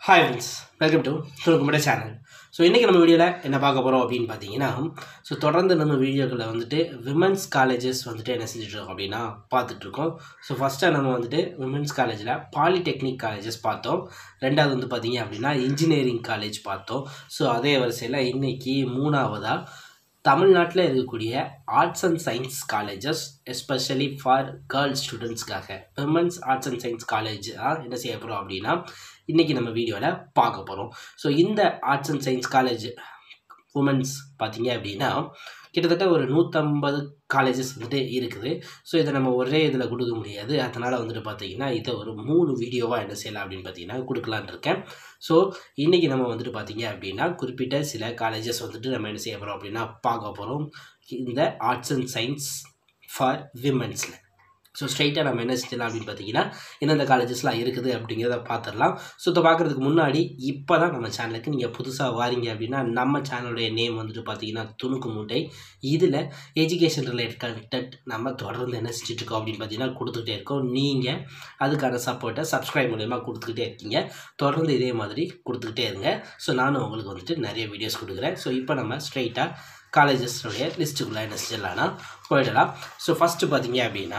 hi friends welcome to துணுக்கும்பட channel so இன்றைக்கி நம்ம வீடியோவில் என்ன பார்க்க போகிறோம் அப்படின்னு பார்த்தீங்கன்னா ஸோ தொடர்ந்து நம்ம வீடியோக்களில் வந்துட்டு விமன்ஸ் காலேஜஸ் வந்துட்டு என்ன செஞ்சுட்ருக்கோம் அப்படின்னா பார்த்துட்ருக்கோம் ஸோ ஃபஸ்ட்டாக நம்ம வந்துட்டு விமன்ஸ் காலேஜில் பாலிடெக்னிக் காலேஜஸ் பார்த்தோம் ரெண்டாவது வந்து பார்த்தீங்க அப்படின்னா இன்ஜினியரிங் காலேஜ் பார்த்தோம் ஸோ அதே வரிசையில் இன்றைக்கி மூணாவதாக தமிழ்நாட்டில் இருக்கக்கூடிய arts and science colleges especially for girls ஸ்டூடெண்ட்ஸ்க்காக women's arts and science college என்ன செய்ய போகிறோம் அப்படின்னா இன்றைக்கி நம்ம வீடியோவில் பார்க்க போகிறோம் ஸோ இந்த arts and science college women's பார்த்தீங்க அப்படின்னா கிட்டத்தட்ட ஒரு நூற்றம்பது காலேஜஸ் வந்துட்டு இருக்குது ஸோ இதை நம்ம ஒரே இதில் கொடுக்க முடியாது அதனால் வந்துட்டு பார்த்தீங்கன்னா இதை ஒரு மூணு வீடியோவாக என்ன செய்யலாம் அப்படின்னு பார்த்தீங்கன்னா கொடுக்கலான்னு இருக்கேன் ஸோ இன்றைக்கி நம்ம வந்துட்டு பார்த்தீங்க அப்படின்னா குறிப்பிட்ட சில காலேஜஸ் வந்துட்டு நம்ம என்ன செய்ய போகிறோம் அப்படின்னா பார்க்க போகிறோம் இந்த ஆர்ட்ஸ் அண்ட் சயின்ஸ் ஃபார் விமன்ஸில் ஸோ ஸ்ட்ரைட்டாக நம்ம என்ன செய்யலாம் அப்படின்னு பார்த்தீங்கன்னா எந்தெந்த காலேஜஸ்லாம் இருக்குது அப்படிங்கிறத பார்த்துடலாம் ஸோ இதை பார்க்குறதுக்கு முன்னாடி இப்போ தான் நம்ம சேனலுக்கு நீங்கள் புதுசாக வாரீங்க அப்படின்னா நம்ம சேனலுடைய நேம் வந்துட்டு பார்த்தீங்கன்னா துணுக்கு மூட்டை இதில் எஜுகேஷன் ரிலேட்டட் கண்டென்ட் நம்ம தொடர்ந்து என்ன செஞ்சுட்ருக்கோம் அப்படின்னு பார்த்தீங்கன்னா கொடுத்துக்கிட்டே இருக்கோம் நீங்கள் அதுக்கான சப்போர்ட்டை சப்ஸ்கிரைப் மூலயமா கொடுத்துக்கிட்டே இருக்கீங்க தொடர்ந்து இதே மாதிரி கொடுத்துக்கிட்டே இருங்க ஸோ நானும் உங்களுக்கு வந்துட்டு நிறைய வீடியோஸ் கொடுக்குறேன் ஸோ இப்போ நம்ம ஸ்ட்ரைட்டாக காலேஜஸ்னுடைய லிஸ்ட்டுக்குள்ளே என்ன செஞ்சிடலாம்னா போயிடலாம் ஸோ ஃபஸ்ட்டு பார்த்தீங்க அப்படின்னா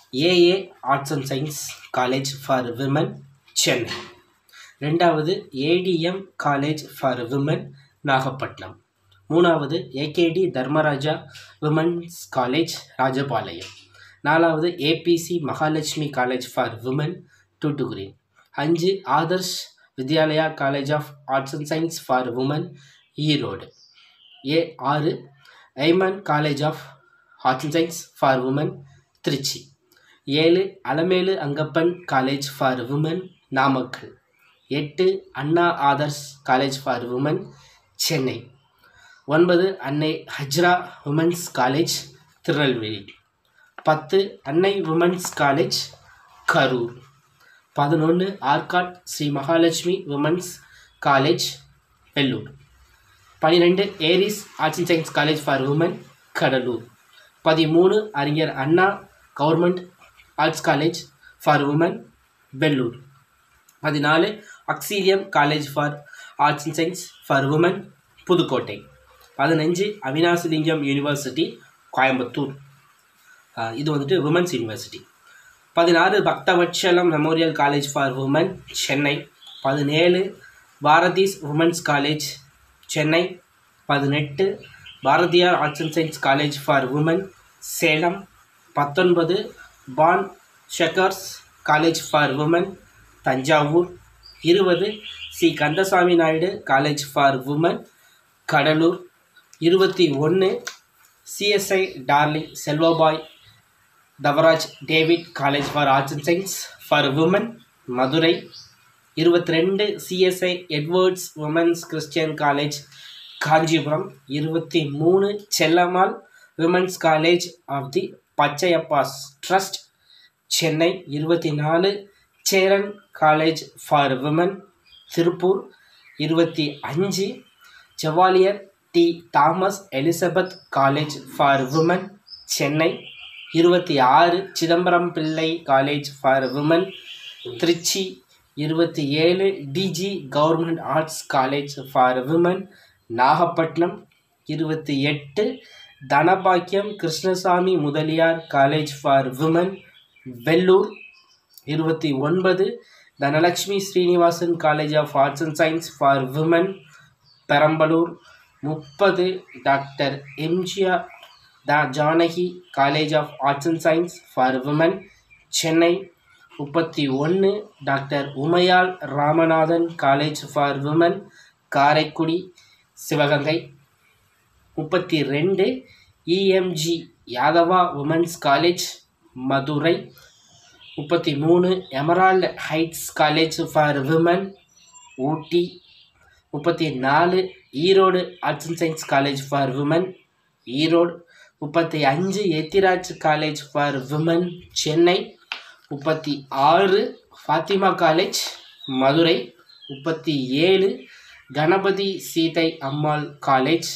ஏஏ arts and science college for women Chennai ரெண்டாவது ADM college for women Nagapattinam மூணாவது AKD Dharmaraja women's college Rajapalayam நாலாவது APC Mahalakshmi college for women Thoothukudi அஞ்சு Adarsh Vidyalaya college of arts and science for women Erode ஏ ஆறு Aiman college of arts and science for women Trichy ஏழு Alamelu Angappan college for women Namakkal எட்டு Anna Adarsh college for women Chennai ஒன்பது Annai ஹஜ்ரா women's college Tirunelveli பத்து அன்னை உமன்ஸ் காலேஜ் கரூர் பதினொன்று ஆர்காட் ஸ்ரீ மகாலட்சுமி உமன்ஸ் காலேஜ் வெள்ளூர் பன்னிரெண்டு Aries arts and science college for women Cuddalore பதிமூணு Arignar Anna government arts college for women Vellore பதினாலு Auxilium college for arts and science for women Pudukkottai பதினஞ்சு Avinashilingam university Coimbatore இது வந்துட்டு உமன்ஸ் யூனிவர்சிட்டி பதினாறு Bhaktavatsalam memorial college for women Chennai பதினேழு Bharathi's women's college Chennai பதினெட்டு Bharathiyar arts and science college for women Salem பத்தொன்பது Bon ஷெக்கர்ஸ் college for women Thanjavur இருபது C Kandasamy Naidu college for women Cuddalore இருபத்தி ஒன்று CSI Darling Selvabai Thavaraj David college for arts and science for women Madurai இருபத்தி ரெண்டு CSI Edwards women's Christian college Kanchipuram இருபத்தி மூணு Chellammal women's college of the Pachaiyappa's trust Chennai இருபத்தி நாலு Cheran college for women Tiruppur இருபத்தி அஞ்சு Chevalier T Thomas Elizabeth college for women Chennai இருபத்தி ஆறு சிதம்பரம் பிள்ளை காலேஜ் ஃபார் விமன் திருச்சி இருபத்தி ஏழு DG government arts college for women Nagapattinam இருபத்தி எட்டு Dhanabagyam Krishnasamy Mudaliar college for women Vellore இருபத்தி ஒன்பது Dhanalakshmi Srinivasan college of arts and science for women Perambalur முப்பது doctor MGR the Janaki college of arts and science for women Chennai முப்பத்தி ஒன்று doctor Umayal Ramanathan college for women Karaikudi Sivaganga முப்பத்தி ரெண்டு EMG Yadava women's college Madurai முப்பத்தி மூணு Emerald Heights college for women ஊட்டி முப்பத்தி நாலு Erode arts and science college for women Erode முப்பத்தி அஞ்சு Ethiraj college for women Chennai முப்பத்தி ஆறு ஃபாத்திமா காலேஜ் மதுரை முப்பத்தி ஏழு கணபதி சீதை அம்மாள் காலேஜ்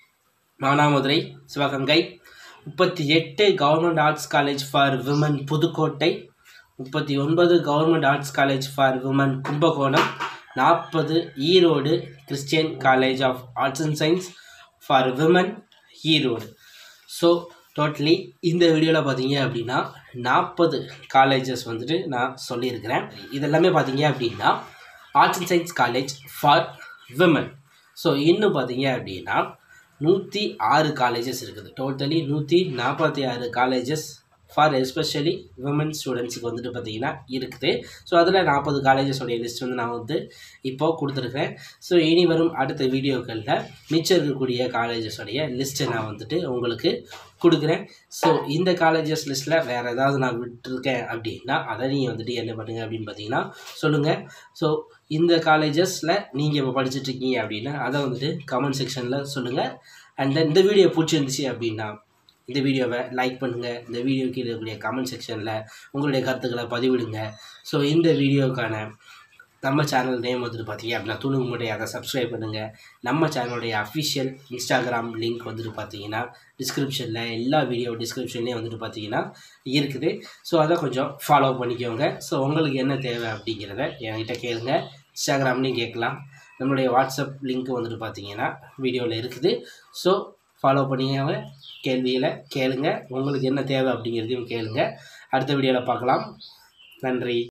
மானாமதுரை சிவகங்கை முப்பத்தி எட்டு government arts college for women Pudukkottai முப்பத்தி ஒன்பது government arts college for women Kumbakonam நாற்பது Erode Christian college of arts and science for women Erode so totally இந்த வீடியோவில் பார்த்தீங்க அப்படின்னா நாற்பது காலேஜஸ் வந்துட்டு நான் சொல்லியிருக்கிறேன் இதெல்லாமே பார்த்தீங்க அப்படின்னா arts and science college for women so இன்னும் பார்த்தீங்க அப்படின்னா நூற்றி ஆறு காலேஜஸ் இருக்குது டோட்டலி நூற்றி நாற்பத்தி ஆறு காலேஜஸ் ஃபார் எஸ்பெஷலி விமன் ஸ்டூடெண்ட்ஸுக்கு வந்துட்டு பார்த்தீங்கன்னா இருக்குது ஸோ அதில் நாற்பது காலேஜஸோடைய லிஸ்ட் வந்து நான் வந்து இப்போது கொடுத்துருக்கேன் ஸோ இனி வரும் அடுத்த வீடியோக்களில் மிச்சம் இருக்கக்கூடிய காலேஜஸோடைய லிஸ்ட்டை நான் வந்துட்டு உங்களுக்கு கொடுக்குறேன் ஸோ இந்த காலேஜஸ் லிஸ்ட்டில் வேறு ஏதாவது நான் விட்டுருக்கேன் அப்படின்னா அதை நீங்கள் வந்துட்டு என்ன பண்ணுங்க அப்படின்னு பார்த்தீங்கன்னா சொல்லுங்கள் ஸோ இந்த காலேஜஸில் நீங்கள் இப்போ படிச்சுட்ருக்கீங்க அப்படின்னா அதை வந்துட்டு கமெண்ட் செக்ஷனில் சொல்லுங்கள் அண்ட் தென் இந்த வீடியோ பிடிச்சிருந்துச்சு அப்படின்னா இந்த வீடியோவை லைக் பண்ணுங்கள் இந்த வீடியோ கீழே இருக்கக்கூடிய கமெண்ட் செக்ஷனில் உங்களுடைய கருத்துக்களை பதிவிடுங்க ஸோ இந்த வீடியோக்கான நம்ம சேனல் நேம் வந்துட்டு பார்த்தீங்க அப்படின்னா துணுக்கு முட்டை அதை சப்ஸ்கிரைப் பண்ணுங்கள் நம்ம சேனலுடைய அஃபிஷியல் இன்ஸ்டாகிராம் லிங்க் வந்துட்டு பார்த்தீங்கன்னா டிஸ்கிரிப்ஷனில் எல்லா வீடியோ டிஸ்கிரிப்ஷன்லேயும் வந்துட்டு பார்த்தீங்கன்னா இருக்குது ஸோ அதை கொஞ்சம் ஃபாலோ பண்ணிக்கோங்க ஸோ உங்களுக்கு என்ன தேவை அப்படிங்கிறத என்கிட்ட கேளுங்க இன்ஸ்டாகிராம்லேயும் கேட்கலாம் நம்மளுடைய வாட்ஸ்அப் லிங்க் வந்துட்டு பார்த்தீங்கன்னா வீடியோவில் இருக்குது ஸோ ஃபாலோ பண்ணிக்கோங்க கேள்விகளை கேளுங்க உங்களுக்கு என்ன தேவை அப்படிங்கிறதையும் கேளுங்க அடுத்த வீடியோவில் பார்க்கலாம் நன்றி